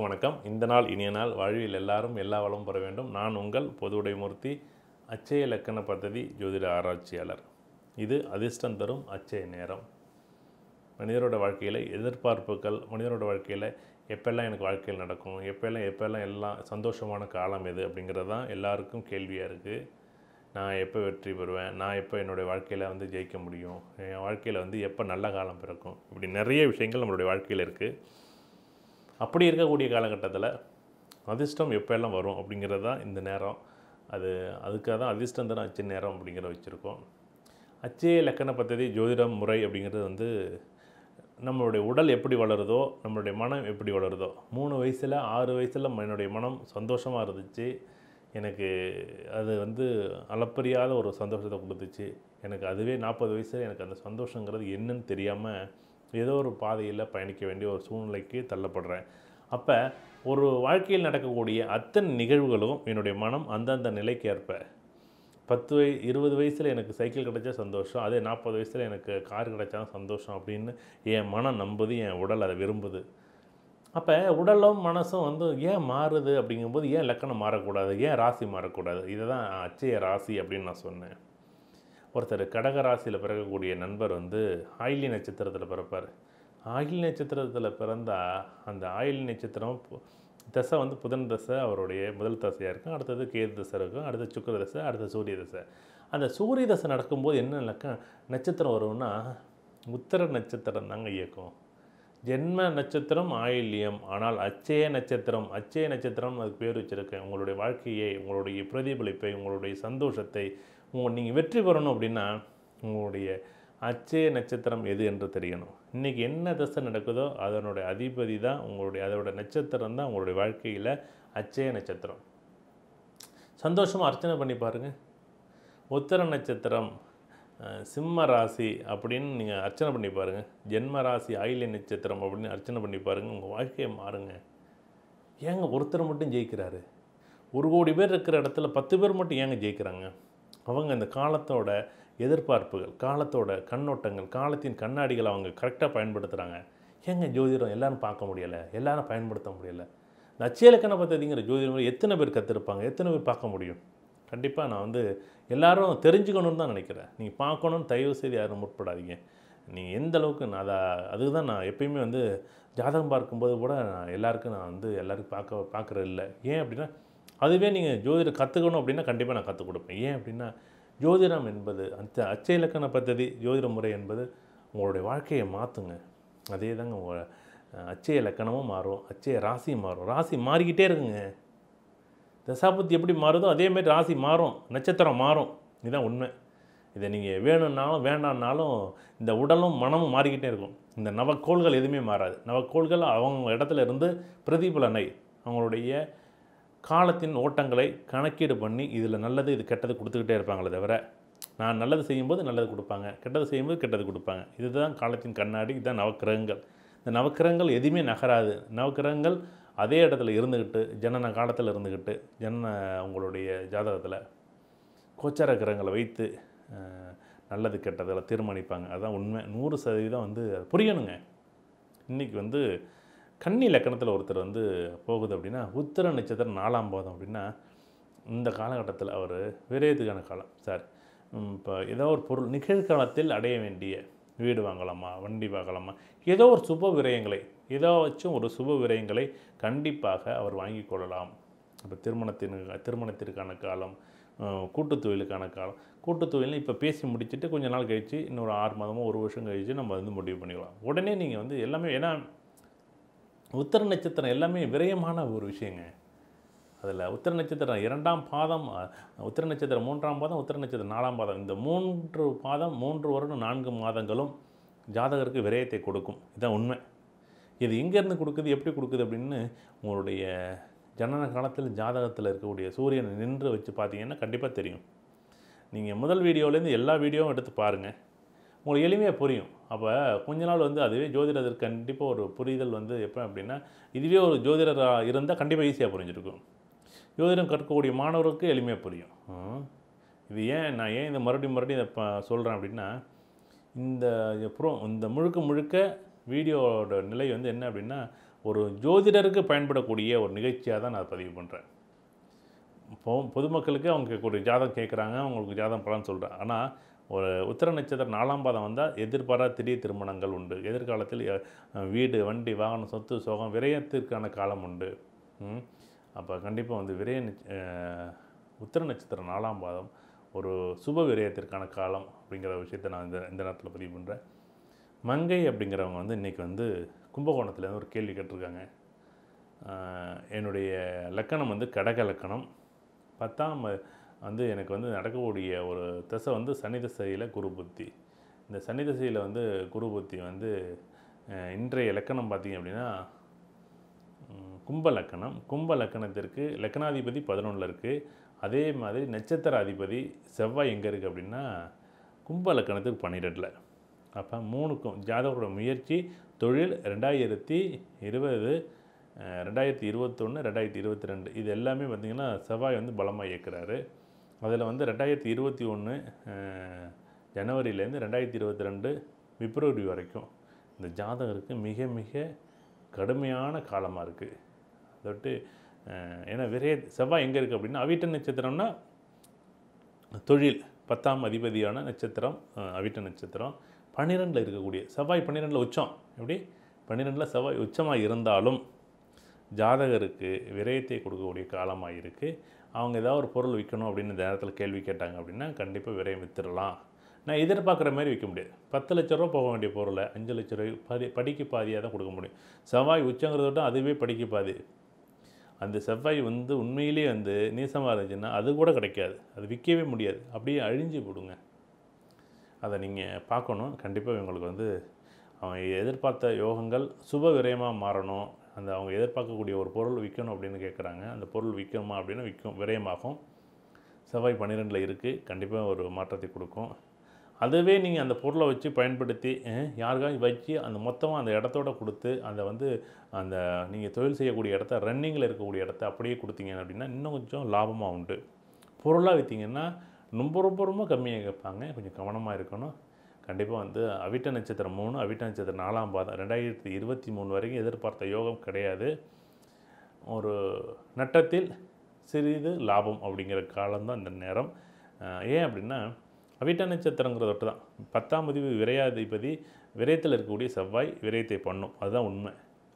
வணக்கம் இந்த நாள் இனிய நாள் வாழ்வில் எல்லாரும் எல்லா வளமும் பெற வேண்டும் நான் உங்கள் பொதுவுடைமூர்த்தி அச்சய இலக்கண பദ്ധதி ஜோதிட ஆராய்ச்சியாளர் இது அதிர்ஷ்டம் தரும் அச்சய நேரம் மனிதரோட வாழ்க்கையில் எதிர்பார்ப்புகள் மனிதரோட வாழ்க்கையில் எப்பெல்லாம் எனக்கு வாழ்க்கையில் நடக்கும் எப்பெல்லாம் எப்பெல்லாம் எல்லாம் சந்தோஷமான காலம் எது அப்படிங்கிறது தான் எல்லாருக்கும் கேள்வியாக இருக்குது நான் எப்போ வெற்றி பெறுவேன் நான் எப்போ என்னுடைய வாழ்க்கையில் வந்து ஜெயிக்க முடியும் என் வாழ்க்கையில் வந்து எப்போ நல்ல காலம் பிறக்கும் இப்படி நிறைய விஷயங்கள் நம்மளுடைய வாழ்க்கையில் இருக்குது அப்படி இருக்கக்கூடிய காலகட்டத்தில் அதிர்ஷ்டம் எப்போ எல்லாம் வரும் அப்படிங்கிறது தான் இந்த நேரம் அது அதுக்காக தான் அதிர்ஷ்டம் தரும் அச்சு நேரம் அப்படிங்கிறத வச்சுருக்கோம் அச்சய இலக்கண பദ്ധதி ஜோதிடம் முறை அப்படிங்கிறது வந்து நம்மளுடைய உடல் எப்படி வளருதோ நம்மளுடைய மனம் எப்படி வளருதோ மூணு வயசில் ஆறு வயசில் என்னுடைய மனம் சந்தோஷமாக இருந்துச்சு எனக்கு அது வந்து அளப்பரியாத ஒரு சந்தோஷத்தை கொடுத்துச்சு எனக்கு அதுவே நாற்பது வயசில் எனக்கு அந்த சந்தோஷங்கிறது என்னன்னு தெரியாமல் ஏதோ ஒரு பாதையில் பயணிக்க வேண்டிய ஒரு சூழ்நிலைக்கு தள்ளப்படுறேன் அப்போ ஒரு வாழ்க்கையில் நடக்கக்கூடிய அத்தனை நிகழ்வுகளும் என்னுடைய மனம் அந்தந்த நிலைக்கு ஏற்ப பத்து வய இருபது வயசில் எனக்கு சைக்கிள் கிடைச்சா சந்தோஷம் அதே நாற்பது வயசில் எனக்கு கார் கிடைச்சா சந்தோஷம் அப்படின்னு என் மனம் நம்புது என் உடல் அதை விரும்புது அப்போ உடலும் மனசும் வந்து ஏன் மாறுது அப்படிங்கும்போது ஏன் லக்கணம் மாறக்கூடாது ஏன் ராசி மாறக்கூடாது இதை தான் அச்சய ராசி அப்படின்னு நான் சொன்னேன் ஒருத்தர் கடக ராசியில் பிறக்கக்கூடிய நண்பர் வந்து ஆயிலி நட்சத்திரத்தில் பிறப்பார் ஆயிலி நட்சத்திரத்தில் பிறந்தா அந்த ஆயிலி நட்சத்திரம் பு- தசை வந்து புதன் தசை அவருடைய முதல் தசையாக இருக்கும் அடுத்தது கேது தசை இருக்கும் அடுத்து சுக்கிர தசை அடுத்து சூரிய தசை அந்த சூரிய தசை நடக்கும்போது என்ன லக்க நட்சத்திரம் வரும்னா உத்தர நட்சத்திரம் தாங்க இயக்கும் ஜென்ம நட்சத்திரம் ஆயில்யம் ஆனால் அச்சய நட்சத்திரம் அச்சய நட்சத்திரம் அதுக்கு பேர் வச்சுருக்கேன் உங்களுடைய வாழ்க்கையை உங்களுடைய பிரதிபலிப்பை உங்களுடைய சந்தோஷத்தை உங்கள் நீங்கள் வெற்றி பெறணும் அப்படின்னா உங்களுடைய அச்சய நட்சத்திரம் எது என்று தெரியணும் இன்றைக்கி என்ன தசை நடக்குதோ அதனுடைய அதிபதி தான் உங்களுடைய அதோட நட்சத்திரம் தான் உங்களுடைய வாழ்க்கையில் அச்சய நட்சத்திரம் சந்தோஷமாக அர்ச்சனை பண்ணி பாருங்கள் உத்தர நட்சத்திரம் அஹ், சிம்ம ராசி அப்படின்னு நீங்கள் அர்ச்சனை பண்ணி பாருங்கள் ஜென்ம ராசி ஆயில்ய நட்சத்திரம் அப்படின்னு அர்ச்சனை பண்ணி பாருங்கள் உங்கள் வாழ்க்கையை மாறுங்க ஏங்க ஒருத்தர் மட்டும் ஜெயிக்கிறாரு ஒரு கோடி பேர் இருக்கிற இடத்துல பத்து பேர் மட்டும் ஏங்க ஜெயிக்கிறாங்க அவங்க இந்த காலத்தோட எதிர்பார்ப்புகள் காலத்தோட கண்ணோட்டங்கள் காலத்தின் கண்ணாடிகளை அவங்க கரெக்டாக பயன்படுத்துகிறாங்க ஏங்க ஜோதிடம் எல்லாரும் பார்க்க முடியலை எல்லாரும் பயன்படுத்த முடியலை இந்த அச்சியலக்கண பദ്ധதிங்கிற ஜோதிடம் முறை எத்தனை பேர் கற்றுருப்பாங்க எத்தனை பேர் பார்க்க முடியும் கண்டிப்பாக நான் வந்து எல்லாரும் தெரிஞ்சுக்கணும்னு தான் நினைக்கிறேன் நீங்கள் பார்க்கணும்னு தயவு செய்து யாரும் முற்படாதீங்க நீங்கள் எந்த அளவுக்கு நான் அதை அதுக்கு தான் நான் எப்பயுமே வந்து ஜாதகம் பார்க்கும்போது கூட நான் எல்லாருக்கும் நான் வந்து எல்லாருக்கும் பார்க்க பார்க்குறது இல்லை ஏன் அப்படின்னா அதுவே நீங்கள் ஜோதிடம் கற்றுக்கணும் அப்படின்னா கண்டிப்பாக நான் கற்றுக் கொடுப்பேன் ஏன் அப்படின்னா ஜோதிடம் என்பது அந்த அச்சய இலக்கண பദ്ധதி ஜோதிட முறை என்பது உங்களுடைய வாழ்க்கையை மாற்றுங்க அதே தாங்க உங்கள் அச்சய இலக்கணமும் மாறும் அச்சய ராசியும் மாறும் ராசி மாறிக்கிட்டே இருக்குங்க தசாபுத்தி எப்படி மாறுதோ அதே மாதிரி ராசி மாறும் நட்சத்திரம் மாறும் இதுதான் உண்மை இதை நீங்கள் வேணும்னாலும் வேண்டாம்னாலும் இந்த உடலும் மனமும் மாறிக்கிட்டே இருக்கும் இந்த நவக்கோள்கள் எதுவுமே மாறாது நவக்கோள்கள் அவங்க இடத்துல இருந்து பிரதிபலனை அவங்களுடைய காலத்தின் ஓட்டங்களை கணக்கீடு பண்ணி இதில் நல்லது இது கெட்டது கொடுத்துக்கிட்டே இருப்பாங்களே தவிர நான் நல்லது செய்யும்போது நல்லது கொடுப்பாங்க கெட்டது செய்யும்போது கெட்டது கொடுப்பாங்க இதுதான் காலத்தின் கண்ணாடி இதுதான் நவக்கிரகங்கள் இந்த நவக்கிரகங்கள் எதுவுமே நகராது நவக்கிரகங்கள் அதே இடத்துல இருந்துக்கிட்டு ஜனன காலத்தில் இருந்துக்கிட்டு ஜனன உங்களுடைய ஜாதகத்தில் கோச்சார கிரகங்களை வைத்து அஹ், நல்லது கெட்டதில் தீர்மானிப்பாங்க அதுதான் உண்மை நூறு சதவீதம் வந்து அது புரியணுங்க இன்றைக்கி வந்து கன்னி லக்கணத்தில் ஒருத்தர் வந்து போகுது அப்படின்னா உத்திர நட்சத்திரம் நாலாம் பாதம் அப்படின்னா இந்த காலகட்டத்தில் அவர் விரையதுக்கான காலம் சார் இப்போ ஏதோ ஒரு பொருள் நிகழ்காலத்தில் அடைய வேண்டிய வீடு வாங்கலாமா வண்டி வாங்கலாமா ஏதோ ஒரு சுப விரயங்களை ஏதோ வச்சும் ஒரு சுப விரயங்களை கண்டிப்பாக அவர் வாங்கிக் கொள்ளலாம் இப்போ திருமணத்தின் திருமணத்திற்கான காலம் அஹ், கூட்டுத் தொழிலுக்கான காலம் கூட்டுத் தொழில்னு இப்போ பேசி முடிச்சுட்டு கொஞ்ச நாள் கழித்து இன்னொரு ஆறு மாதமோ ஒரு வருஷம் கழித்து நம்ம வந்து முடிவு பண்ணிக்கலாம் உடனே நீங்கள் வந்து எல்லாமே ஏன்னா உத்தர நட்சத்திரம் எல்லாமே விரயமான ஒரு விஷயங்க அதில் உத்தர நட்சத்திரம் இரண்டாம் பாதம் அஹ், உத்தர நட்சத்திரம் மூன்றாம் பாதம் உத்தர நட்சத்திரம் நாலாம் பாதம் இந்த மூன்று பாதம் மூன்று வருடம் நான்கு மாதங்களும் ஜாதகருக்கு விரயத்தை கொடுக்கும் இதுதான் உண்மை இது எங்கேருந்து கொடுக்குது எப்படி கொடுக்குது அப்படின்னு உங்களுடைய ஜனன காலத்தில் ஜாதகத்தில் இருக்கக்கூடிய சூரியனை நின்று வச்சு பார்த்தீங்கன்னா கண்டிப்பாக தெரியும் நீங்கள் முதல் வீடியோலேருந்து எல்லா வீடியோவும் எடுத்து பாருங்கள் உங்களுக்கு எளிமையாக புரியும் அப்போ கொஞ்ச நாள் வந்து அதுவே ஜோதிடருக்கு கண்டிப்பாக ஒரு புரிதல் வந்து எப்போ அப்படின்னா இதுவே ஒரு ஜோதிடராக இருந்தால் கண்டிப்பாக ஈஸியாக புரிஞ்சிருக்கும் ஜோதிடம் கற்கக்கூடிய மாணவருக்கு எளிமையாக புரியும் ம். இது ஏன் நான் ஏன் இந்த மறுபடியும் மறுபடியும் இதை ப சொல்கிறேன் அப்படின்னா இந்த ப்ரோ இந்த முழுக்க முழுக்க வீடியோவோட நிலை வந்து என்ன அப்படின்னா ஒரு ஜோதிடருக்கு பயன்படக்கூடிய ஒரு நிகழ்ச்சியாக தான் நான் பதிவு பண்ணுறேன் இப்போ பொதுமக்களுக்கு அவங்க கேட்கக்கூடிய ஜாதகம் கேட்குறாங்க அவங்களுக்கு ஜாதகம் பலன் சொல்கிறேன் ஆனால் ஒரு உத்திர நட்சத்திரம் நாலாம் பாதம் வந்தால் எதிர்பாரா திடீர் திருமணங்கள் உண்டு எதிர்காலத்தில் அஹ், வீடு வண்டி வாகனம் சொத்து சோகம் விரயத்திற்கான காலம் உண்டு ம். அப்போ கண்டிப்பாக வந்து விரய நட்ச- அஹ், உத்திர நட்சத்திரம் நாலாம் பாதம் ஒரு சுப விரயத்திற்கான காலம் அப்படிங்கிற விஷயத்தை நான் இந்த இந்த நேரத்தில் பதிவு பண்ணுறேன் மங்கை அப்படிங்கிறவங்க வந்து இன்றைக்கி வந்து கும்பகோணத்துலேருந்து ஒரு கேள்வி கேட்டிருக்காங்க ஆஹ் என்னுடைய லக்கணம் வந்து கடக லக்கணம் பத்தாம் வ- வந்து எனக்கு வந்து நடக்கக்கூடிய ஒரு திசை வந்து சனி திசையில் குரு புத்தி இந்த சனி திசையில் வந்து குரு புத்தி வந்து ஆஹ் இன்றைய லக்கணம் பார்த்தீங்க அப்படின்னா ம், கும்ப லக்கணம் கும்ப லக்கணத்திற்கு லக்கணாதிபதி பதினொன்றில் இருக்குது அதே மாதிரி நட்சத்திர அதிபதி செவ்வாய் எங்கே இருக்குது அப்படின்னா கும்ப லக்கணத்துக்கு பன்னிரெண்டில் அப்போ மூணுக்கும் ஜாதகரோட முயற்சி தொழில் ரெண்டாயிரத்தி இருபது அஹ், ரெண்டாயிரத்தி இருபத்தொன்று ரெண்டாயிரத்தி இருபத்தி ரெண்டு இது எல்லாமே பார்த்திங்கன்னா செவ்வாய் வந்து பலமாக இயக்குறாரு அதில் வந்து ரெண்டாயிரத்தி இருபத்தி ஒன்று ஜனவரியிலேருந்து ரெண்டாயிரத்தி இருபத்தி ரெண்டு பிப்ரவரி வரைக்கும் இந்த ஜாதகருக்கு மிக மிக கடுமையான காலமாக இருக்குது அதொட்டு அஹ், ஏன்னா விரைய செவ்வாய் எங்கே இருக்குது அப்படின்னா அவிட்ட நட்சத்திரம்னா தொழில் பத்தாம் அதிபதியான நட்சத்திரம் அஹ், அவிட்ட நட்சத்திரம் பன்னிரெண்டில் இருக்கக்கூடிய செவ்வாய் பன்னிரெண்டில் உச்சம் எப்படி பன்னிரெண்டில் செவ்வாய் உச்சமாக இருந்தாலும் ஜாதகருக்கு விரயத்தை கொடுக்கக்கூடிய காலமாக இருக்குது அவங்க ஏதாவது ஒரு பொருள் விற்கணும் அப்படின்னு இந்த நேரத்தில் கேள்வி கேட்டாங்க அப்படின்னா கண்டிப்பாக விரயம் வித்துடலாம் நான் எதிர்பார்க்குற மாதிரி விற்க முடியாது பத்து லட்ச ரூபா போக வேண்டிய பொருளை அஞ்சு லட்ச ரூபாய் பதி படிக்கு பாதியாக தான் கொடுக்க முடியும் செவ்வாய் உச்சங்கிறத விட அதுவே படிக்கு பாதி அந்த செவ்வாய் வந்து உண்மையிலேயே வந்து நீசமாக இருந்துச்சுன்னா அது கூட கிடைக்காது அது விற்கவே முடியாது அப்படியே அழிஞ்சு போடுங்க அதை நீங்கள் பார்க்கணும் கண்டிப்பாக இவங்களுக்கு வந்து அவங்க எதிர்பார்த்த யோகங்கள் சுப விரயமாக மாறணும் அந்த அவங்க எதிர்பார்க்கக்கூடிய ஒரு பொருள் விற்கணும் அப்படின்னு கேட்குறாங்க அந்த பொருள் விற்கணுமா அப்படின்னு விற்கும் விரயமாகும் செவ்வாய் பன்னிரெண்டில் இருக்குது கண்டிப்பாக ஒரு மாற்றத்தை கொடுக்கும் அதுவே நீங்கள் அந்த பொருளை வச்சு பயன்படுத்தி அஹ், யாருக்காவது வச்சு அந்த மொத்தமாக அந்த இடத்தோட கொடுத்து அந்த வந்து அந்த நீங்கள் தொழில் செய்யக்கூடிய இடத்த ரன்னிங்கில் இருக்கக்கூடிய இடத்த அப்படியே கொடுத்தீங்க அப்படின்னா இன்னும் கொஞ்சம் லாபமாக உண்டு பொருளாக விற்றீங்கன்னா ரொம்ப ரொம்ப ரொம்ப கம்மியாக கேட்பாங்க கொஞ்சம் கவனமாக இருக்கணும் கண்டிப்பாக வந்து அவிட்ட நட்சத்திரம் மூணு அவிட்ட நட்சத்திரம் நாலாம் பாதம் ரெண்டாயிரத்தி இருபத்தி மூணு வரைக்கும் எதிர்பார்த்த யோகம் கிடையாது ஒரு நட்டத்தில் சிறிது லாபம் அப்படிங்கிற காலம்தான் இந்த நேரம் அஹ் ஏன் அப்படின்னா அவிட்ட நட்சத்திரங்கிறத விட்டு தான் பத்தாம் பதிவு விரையாதிபதி விரயத்தில் இருக்கக்கூடிய செவ்வாய் விரயத்தை பண்ணும் அதுதான் உண்மை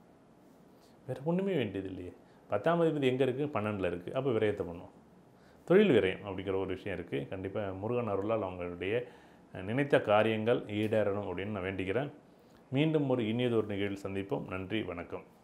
வேறு ஒன்றுமே வேண்டியது இல்லையே பத்தாம் அதிபதி எங்கே இருக்குது பன்னெண்டில் இருக்குது அப்போ விரயத்தை பண்ணும் தொழில் விரயம் அப்படிங்கிற ஒரு விஷயம் இருக்குது கண்டிப்பாக முருகன் அருளால் அவங்களுடைய அஹ், நினைத்த காரியங்கள் ஈடேறணும் அப்படின்னு நான் வேண்டிக்கிறேன் மீண்டும் ஒரு இனியதொரு நிகழ்வில் சந்திப்போம் நன்றி வணக்கம்